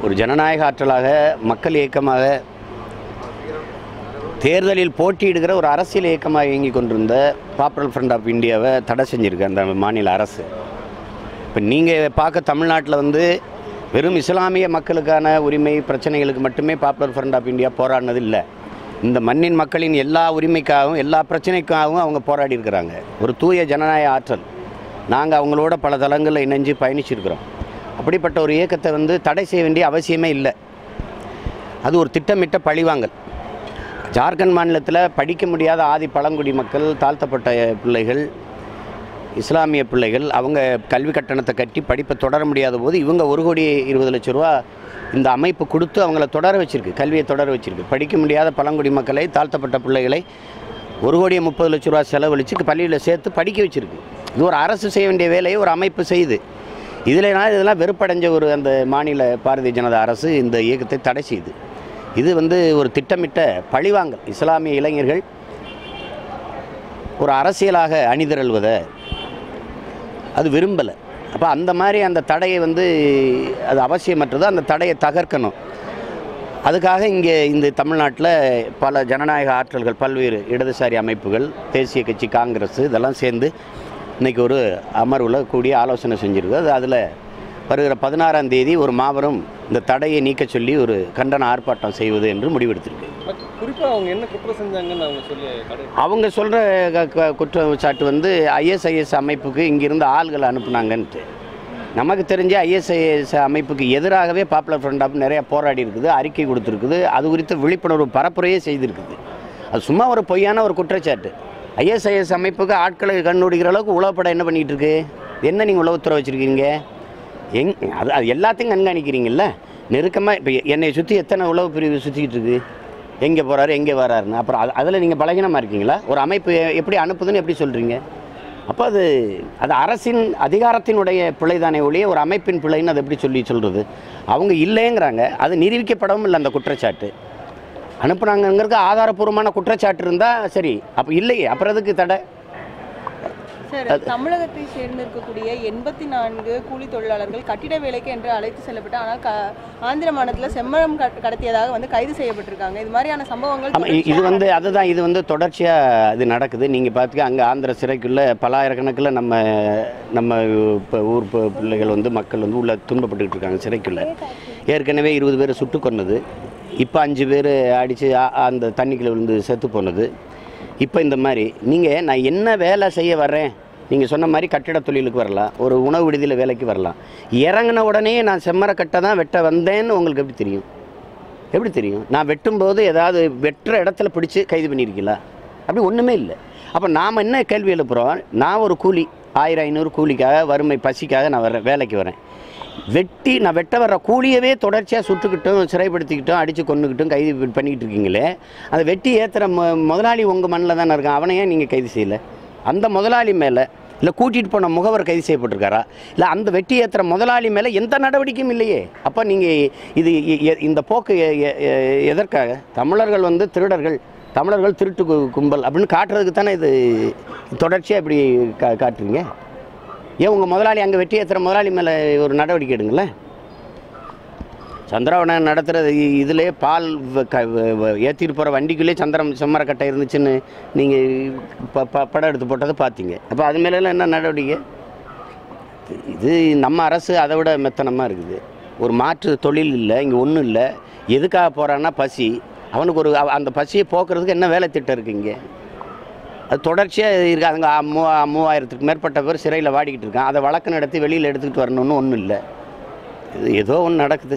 ஒரு ஜனநாயக ஆற்றலாக மக்கள் இயக்கமாக தேர்தலில் போட்டியிடுகிற ஒரு அரசியல் இயக்கமாக இயங்கி கொண்டிருந்த பாப்புலர் ஃப்ரண்ட் ஆஃப் இந்தியாவை தடை செஞ்சுருக்கு அந்த மாநில அரசு இப்போ நீங்கள் பார்க்க தமிழ்நாட்டில் வந்து வெறும் இஸ்லாமிய மக்களுக்கான உரிமை பிரச்சனைகளுக்கு மட்டுமே பாப்புலர் ஃப்ரண்ட் ஆஃப் இந்தியா போராடினது இல்லை இந்த மண்ணின் மக்களின் எல்லா உரிமைக்காகவும் எல்லா பிரச்சனைக்காகவும் அவங்க போராடி இருக்கிறாங்க ஒரு தூய ஜனநாயக ஆற்றல் நாங்கள் அவங்களோட பல தளங்களில் இணைஞ்சு பயணிச்சிருக்கிறோம் அப்படிப்பட்ட ஒரு இயக்கத்தை வந்து தடை செய்ய வேண்டிய அவசியமே இல்லை அது ஒரு திட்டமிட்ட பழிவாங்கல் ஜார்க்கண்ட் மாநிலத்தில் படிக்க முடியாத ஆதி பழங்குடி மக்கள் தாழ்த்தப்பட்ட பிள்ளைகள் இஸ்லாமிய பிள்ளைகள் அவங்க கல்வி கட்டணத்தை கட்டி படிப்பை தொடர முடியாத போது இவங்க ஒரு கோடி இருபது லட்ச ரூபா இந்த அமைப்பு கொடுத்து அவங்கள தொடர வச்சிருக்கு கல்வியை தொடர வச்சிருக்கு படிக்க முடியாத பழங்குடி மக்களை தாழ்த்தப்பட்ட பிள்ளைகளை ஒரு கோடியே முப்பது லட்ச ரூபா செலவழித்து பள்ளியில் சேர்த்து படிக்க வச்சிருக்கு இது ஒரு அரசு செய்ய வேண்டிய வேலையை ஒரு அமைப்பு செய்யுது இதில் இதெல்லாம் வெறுப்படைஞ்ச ஒரு அந்த மாநில பாரதிய ஜனதா அரசு இந்த இயக்கத்தை தடை செய்யுது இது வந்து ஒரு திட்டமிட்ட பழிவாங்கல் இஸ்லாமிய இளைஞர்கள் ஒரு அரசியலாக அணிதிரள்வதை அது விரும்பலை அப்போ அந்த மாதிரி அந்த தடையை வந்து அது அவசியமற்றது அந்த தடையை தகர்க்கணும் அதுக்காக இங்கே இந்த தமிழ்நாட்டில் பல ஜனநாயக ஆற்றல்கள் பல்வேறு இடதுசாரி அமைப்புகள் தேசிய கட்சி காங்கிரஸ் இதெல்லாம் சேர்ந்து இன்றைக்கி ஒரு அமர்வில் கூடிய ஆலோசனை செஞ்சுருக்கு அது அதில் வருகிற பதினாறாம் தேதி ஒரு மாபெரும் இந்த தடையை நீக்க சொல்லி ஒரு கண்டன ஆர்ப்பாட்டம் செய்வது என்று முடிவெடுத்திருக்கு குறிப்பாக அவங்க என்ன குற்றம் செஞ்சாங்கன்னு அவங்க சொல்லி கடை அவங்க சொல்கிற குற்றச்சாட்டு வந்து ஐஎஸ்ஐஎஸ் அமைப்புக்கு இங்கிருந்து ஆள்களை அனுப்புனாங்கன்ட்டு நமக்கு தெரிஞ்ச ஐஎஸ்ஐஎஸ் அமைப்புக்கு எதிராகவே பாப்புலர் ஃப்ரண்ட் ஆஃப் நிறைய போராடி இருக்குது அறிக்கை கொடுத்துருக்குது அது குறித்து விழிப்புணர்வு பரப்புரையே செய்திருக்குது அது சும்மா ஒரு பொய்யான ஒரு குற்றச்சாட்டு ஐஎஸ்ஐஎஸ் அமைப்புக்கு ஆட்களை கண்டுபிடிக்கிற அளவுக்கு உளவுப்படம் என்ன பண்ணிகிட்டு இருக்கு என்ன நீங்கள் உளவுத்துறை வச்சுருக்கீங்க எங் அது அது எல்லாத்தையும் கண்காணிக்கிறீங்கல்ல நெருக்கமாக இப்போ என்னை சுற்றி எத்தனை உளவு பிரிவு சுற்றிக்கிட்டு இருக்கு எங்கே போகிறாரு எங்கே வராருன்னு அப்புறம் அது அதில் நீங்கள் பலகீனமாக இருக்கீங்களா ஒரு அமைப்பு எ- எப்படி அனுப்புதுன்னு எப்படி சொல்கிறீங்க அப்போ அது அது அரசின் அதிகாரத்தினுடைய பிழைதானே ஒழிய ஒரு அமைப்பின் பிழைன்னு அதை எப்படி சொல்லி சொல்கிறது அவங்க இல்லைங்கிறாங்க அது நிரூபிக்கப்படவும் இல்லை அந்த குற்றச்சாட்டு அனுப்புனாங்கங்கிறதுக்கு ஆதாரப்பூர்வமான குற்றச்சாட்டு இருந்தால் சரி அப்போ இல்லையே அப்புறம் எதுக்கு தடை சார் தமிழகத்தை சேர்ந்து இருக்கக்கூடிய எண்பத்தி நான்கு கூலி தொழிலாளர்கள் கட்டிட வேலைக்கு என்று அழைத்து செல்லப்பட்டு ஆனால் க ஆந்திர மாநிலத்தில் செம்மரம் கட்- கடத்தியதாக வந்து கைது செய்யப்பட்டிருக்காங்க இது மாதிரியான சம்பவங்கள் ஆமாம் இது வந்து அதுதான் இது வந்து தொடர்ச்சியாக இது நடக்குது நீங்கள் பார்த்துக்க அங்கே ஆந்திர சிறைக்குள்ளே பலாயிரக்கணக்கில் நம்ம நம்ம இப்போ ஊர் பு- பிள்ளைகள் வந்து மக்கள் வந்து உள்ள துன்பப்பட்டுக்கிட்டு இருக்காங்க சிறைக்குள்ளே ஏற்கனவே இருபது பேர் சுட்டு கொன்னது இப்போ அஞ்சு பேர் அடித்து அந்த தண்ணிக்குள்ளே விழுந்து செத்து போனது இப்போ இந்த மாதிரி நீங்கள் நான் என்ன வேலை செய்ய வர்றேன் நீங்கள் சொன்ன மாதிரி கட்டிட தொழிலுக்கு வரலாம் ஒரு உணவு விடுதியில் வேலைக்கு வரலாம் இறங்கின உடனே நான் செம்மரக்கட்டை தான் வெட்ட வந்தேன்னு உங்களுக்கு எப்படி தெரியும் எப்படி தெரியும் நான் வெட்டும்போது ஏதாவது வெட்டுற இடத்துல பிடிச்சி கைது பண்ணியிருக்கீங்களா அப்படி ஒன்றுமே இல்லை அப்போ நாம் என்ன கேள்வி எழுப்புகிறோம் நான் ஒரு கூலி ஆயிரம் ஐநூறு கூலிக்காக வறுமை பசிக்காக நான் வரேன் வேலைக்கு வரேன் வெட்டி நான் வெட்ட வர்ற கூலியவே தொடர்ச்சியாக சுட்டுக்கிட்டும் சிறைப்படுத்திக்கிட்டும் அடித்து கொண்டுக்கிட்டும் கைது ப- பண்ணிக்கிட்டு இருக்கீங்களே அதை வெட்டி ஏற்றுற மொ முதலாளி உங்கள் மண்ணில் தானே இருக்கான் அவனையே நீங்கள் கைது செய்யலை அந்த முதலாளி மேலே இல்லை கூட்டிகிட்டு போன முகவர் கைது செய்யப்பட்டிருக்காரா இல்லை அந்த வெட்டி ஏற்றுற முதலாளி மேலே எந்த நடவடிக்கையும் இல்லையே அப்போ நீங்கள் இது எ- எ- இந்த போக்கு எ- எ- எ- எதற்காக தமிழர்கள் வந்து திருடர்கள் தமிழர்கள் திருட்டு கு- கும்பல் அப்படின்னு காட்டுறதுக்கு தானே இது தொடர்ச்சியாக இப்படி கா காட்டுறீங்க ஏன் உங்கள் முதலாளி அங்கே வெட்டி ஏற்றுற முதலாளி மேலே ஒரு நடவடிக்கை எடுங்களேன் சந்திராவனம் நடத்துகிற இதிலே பால் வ- க- வ- வ- ஏற்றிட்டு போகிற வண்டிக்குள்ளே சந்திரம் செம்மரக்கட்டை இருந்துச்சுன்னு நீங்கள் ப ப- படம் எடுத்து போட்டதை பார்த்தீங்க அப்போ அது மேலெல்லாம் என்ன நடவடிக்கை இது நம்ம அரசு அதை விட மெத்தனமாக இருக்குது ஒரு மாற்று தொழில் இல்லை இங்கே ஒன்றும் இல்லை எதுக்காக போகிறான்னா பசி அவனுக்கு ஒரு அவ- அந்த பசியை போக்குறதுக்கு என்ன வேலை திட்டம் இருக்குது இங்கே அது தொடர்ச்சியாக இருக்கு அதுங்க ஆ- மூ மூவாயிரத்துக்கு மேற்பட்ட பேர் சிறையில் வாடிக்கிட்டு இருக்கான் அதை வழக்கு நடத்தி வெளியில் எடுத்துக்கிட்டு வரணும்னு ஒன்றும் இல்லை இது ஏதோ ஒன்று நடக்குது